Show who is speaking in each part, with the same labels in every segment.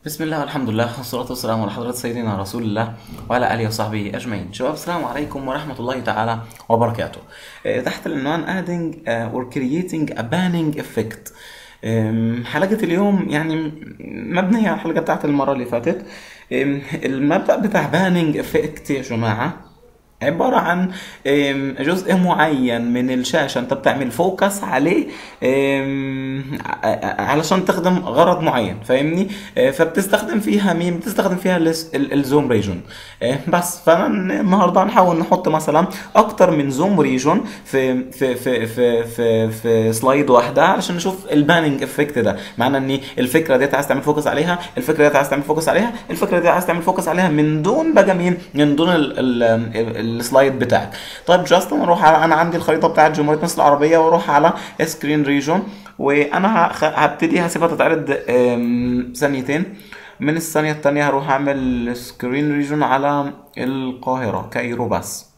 Speaker 1: بسم الله والحمد لله والصلاة والسلام على حضرة سيدنا رسول الله وعلى آله وصحبه أجمعين شباب السلام عليكم ورحمة الله تعالى وبركاته آه، تحت العنوان adding آه، or creating a banning effect آم، حلقة اليوم يعني مبنية على الحلقة بتاعت المرة اللي فاتت آم، المبدأ بتاع banning effect يا جماعة عبارة عن آم، جزء معين من الشاشة انت بتعمل فوكس عليه آم، ع- ع- علشان تخدم غرض معين فاهمني آه، فبتستخدم فيها مين بتستخدم فيها الس- ال- الزوم ريجون آه، بس فانا النهارده هنحاول نحط مثلا اكتر من زوم ريجون في في في في في, في سلايد واحده علشان نشوف الباننج افكت ده معنى ان الفكره ديت عايز تعمل فوكس عليها الفكره ديت عايز تعمل فوكس عليها الفكره ديت عايز تعمل فوكس عليها من دون بقى مين من دون ال- ال- ال- السلايد بتاعك طيب جاست انا اروح على انا عندي الخريطه بتاعت جمهوريه مصر العربيه واروح على سكرين ريجون وانا هخ- هبتدي هسيبها تتعرض آم، ثانيتين من الثانيه التانيه هروح اعمل سكرين ريجون على القاهره كايرو بس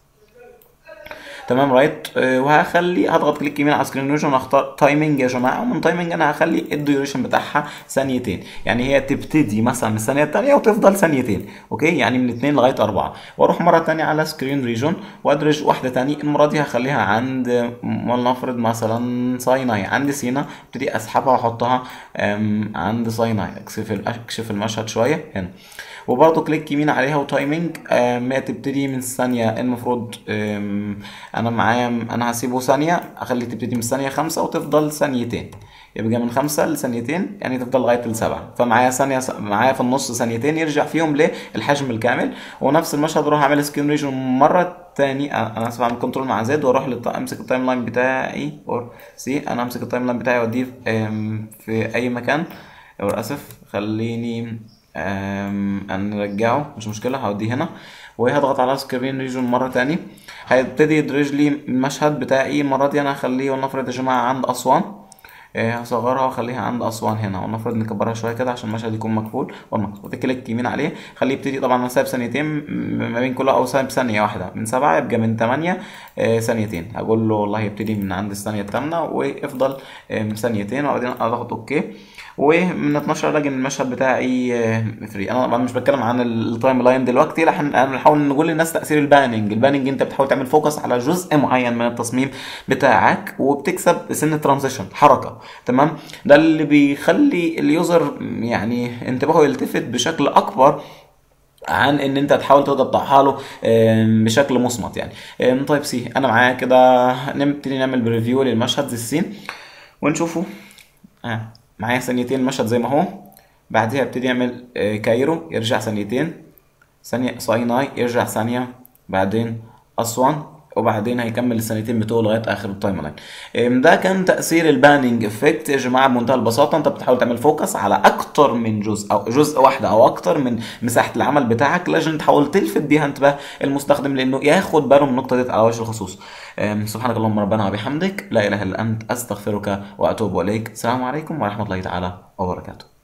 Speaker 1: تمام رايت آه، وهخلي هضغط كليك يمين على سكرين ريجن واختار تايمنج يا جماعه ومن تايمنج انا هخلي الديوريشن بتاعها ثانيتين يعني هي تبتدي مثلا من الثانيه الثانيه وتفضل ثانيتين اوكي يعني من اثنين لغايه اربعه واروح مره ثانيه على سكرين ريجن وادرج واحده ثانيه المره دي هخليها عند ولنفرض مثلا سايناي عند سينا ابتدي اسحبها واحطها آم، عند سايناي اكشف اكشف المشهد شويه هنا وبرضه كليك يمين عليها وتايمنج آم، هي تبتدي من الثانية المفروض آم، أنا معايا أنا هسيبه ثانية أخلي تبتدي من الثانية خمسة وتفضل ثانيتين يبقى من خمسة لثانيتين يعني تفضل لغاية السبعة فمعايا ثانية معايا في النص ثانيتين يرجع فيهم للحجم الكامل ونفس المشهد أروح أعمل سكرين ريجن مرة تاني أنا أنا آسف أعمل كنترول مع زد وأروح للت... أمسك التايم لاين بتاعي أور سي أنا أمسك التايم لاين بتاعي وأوديه آم، في أي مكان أو آسف خليني أم، نرجعه مش مشكلة هوديه هنا وهضغط على سكرين ريجون مرة تاني هيبتدي يدرج لي المشهد بتاعي المرة دي أنا هخليه ولنفرض يا جماعة عند أسوان إيه، هصغرها واخليها عند اسوان هنا ولنفرض نكبرها شويه كده عشان المشهد يكون مقفول والمقفول كليك يمين عليه خليه يبتدي طبعا انا سايب ثانيتين م- ما بين كل او سايب ثانيه واحده من سبعه يبقى من ثمانيه آه، ثانيتين هقول له والله يبتدي من عند الثانيه الثامنه وافضل آم، ثانيتين وبعدين اضغط اوكي ومن 12 الاقي ان المشهد بتاعي آه، فري انا طبعا مش بتكلم عن ال- التايم لاين دلوقتي لا هن- هنحاول نقول للناس تاثير الباننج الباننج انت بتحاول تعمل فوكس على جزء معين من التصميم بتاعك وبتكسب سن ترانزيشن حركه تمام ده اللي بيخلي اليوزر يعني انتباهه يلتفت بشكل اكبر عن ان انت تحاول تقطعها له آم، بشكل مصمت يعني آم، طيب سي انا معايا كده نبتدي نعمل بريفيو للمشهد زي السين ونشوفه آه. معايا ثانيتين المشهد زي ما هو بعدها ابتدي اعمل آه، كايرو يرجع ثانيتين ثانية سايناي يرجع ثانية بعدين أسوان وبعدين هيكمل السنتين بتوعه لغايه اخر التايم لاين أم، ده كان تاثير الباننج افكت يا جماعه بمنتهى البساطه انت بتحاول تعمل فوكس على اكتر من جزء او جزء واحده او اكتر من مساحه العمل بتاعك لازم تحاول تلفت بيها انتباه المستخدم لانه ياخد باله من النقطه دي على وجه الخصوص أم، سبحانك اللهم ربنا وبحمدك لا اله الا انت استغفرك واتوب اليك السلام عليكم ورحمه الله تعالى وبركاته